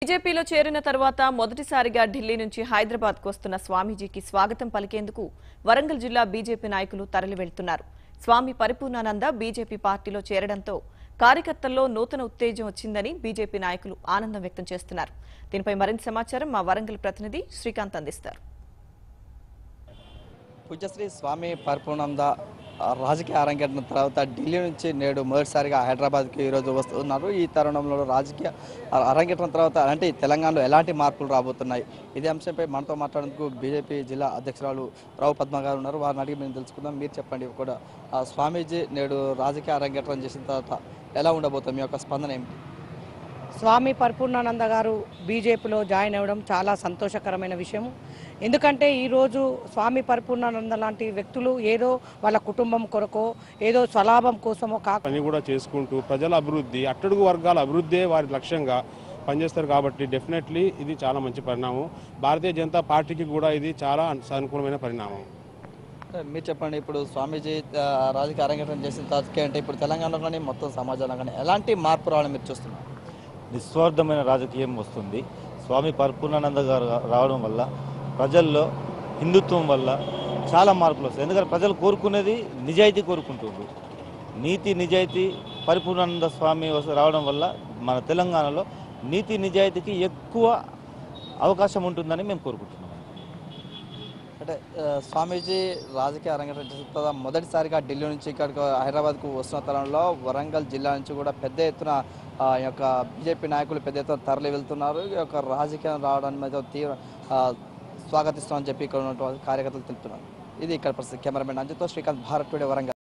బీజేపీలో చేరిన తర్వాత మొదటిసారిగా ఢిల్లీ నుంచి హైదరాబాద్కు వస్తున్న స్వామీజీకి స్వాగతం పలికేందుకు వరంగల్ జిల్లా బీజేపీ నాయకులు తరలి వెళ్తున్నారు స్వామి పరిపూర్ణానంద బీజేపీ పార్టీలో చేరడంతో కార్యకర్తల్లో నూతన ఉత్తేజం వచ్చిందని బీజేపీ నాయకులు ఆనందం వ్యక్తం చేస్తున్నారు దీనిపై మరింత సమాచారం మా వరంగల్ ప్రతినిధి శ్రీకాంత్ అందిస్తారు పూజ్యశ్రీ స్వామి పరిపూర్ణంద ఆ, రాజకీయ అరంగేట్న తర్వాత ఢిల్లీ నుంచి నేడు మొదటిసారిగా హైదరాబాద్కి ఈరోజు వస్తున్నారు ఈ తరుణంలో రాజకీయ అ- అరంగేట్రం తర్వాత అంటే తెలంగాణలో ఎలాంటి మార్పులు రాబోతున్నాయి ఇదే అంశంపై మనతో మాట్లాడేందుకు బీజేపీ జిల్లా అధ్యక్షురాలు రావు పద్మ గారు ఉన్నారు వారిని అడిగి మేము తెలుసుకుందాం మీరు చెప్పండి కూడా ఆ, స్వామీజీ నేడు రాజకీయ అరంగేట్రం చేసిన తర్వాత ఎలా ఉండబోతుంది మీ యొక్క స్పందన ఏమిటి స్వామి పరిపూర్ణానంద గారు బీజేపీలో జాయిన్ అవ్వడం చాలా సంతోషకరమైన విషయం ఎందుకంటే ఈరోజు స్వామి పరిపూర్ణానంద లాంటి వ్యక్తులు ఏదో వాళ్ళ కుటుంబం కొరకో ఏదో స్వలాభం కోసమో కాక పని కూడా చేసుకుంటూ ప్రజల అభివృద్ధి అట్టడుగు వర్గాల అభివృద్ధే వారి లక్ష్యంగా పనిచేస్తారు కాబట్టి డెఫినెట్లీ ఇది చాలా మంచి పరిణామం భారతీయ జనతా పార్టీకి కూడా ఇది చాలా సానుకూలమైన పరిణామం అంటే మీరు చెప్పండి ఇప్పుడు స్వామీజీ ఆ, రాజకీయ అరంగేట్రం చేసిన తర్వాత అంటే ఇప్పుడు తెలంగాణలో కానీ మొత్తం సమాజంలో కానీ ఎలాంటి మార్పు రావాలని మీరు చూస్తున్నారు నిస్వార్థమైన రాజకీయం వస్తుంది స్వామి పరిపూర్ణానంద గారు రావడం వల్ల ప్రజల్లో హిందుత్వం వల్ల చాలా మార్పులు వస్తాయి ఎందుకంటే ప్రజలు కోరుకునేది నిజాయితీ కోరుకుంటుండ్రు నీతి నిజాయితీ పరిపూర్ణానంద స్వామి వస్త- రావడం వల్ల మన తెలంగాణలో నీతి నిజాయితీకి ఎక్కువ అవకాశం ఉంటుందని మేము కోరుకుంటున్నాం అంటే ఆ, స్వామీజీ రాజకీయ అరంగేట్రం చేసిన తర్వాత మొదటిసారిగా ఢిల్లీ నుంచి ఇక్కడికి హైదరాబాద్కు వస్తున్న తరుణంలో వరంగల్ జిల్లా నుంచి కూడా పెద్ద ఎత్తున ఆ, ఈ యొక్క బీజేపీ నాయకులు పెద్ద ఎత్తున తరలి వెళ్తున్నారు ఈ యొక్క రాజకీయం రావడానికి మీద తీవ్ర ఆ, స్వాగతిస్తామని చెప్పి ఇక్కడ ఉన్నటువంటి కార్యకర్తలు తెలుపుతున్నారు ఇది ఇక్కడ పరిస్థితి కెమెరామెన్ అంజుతో శ్రీకాంత్ భారత్ టుడే వరంగల్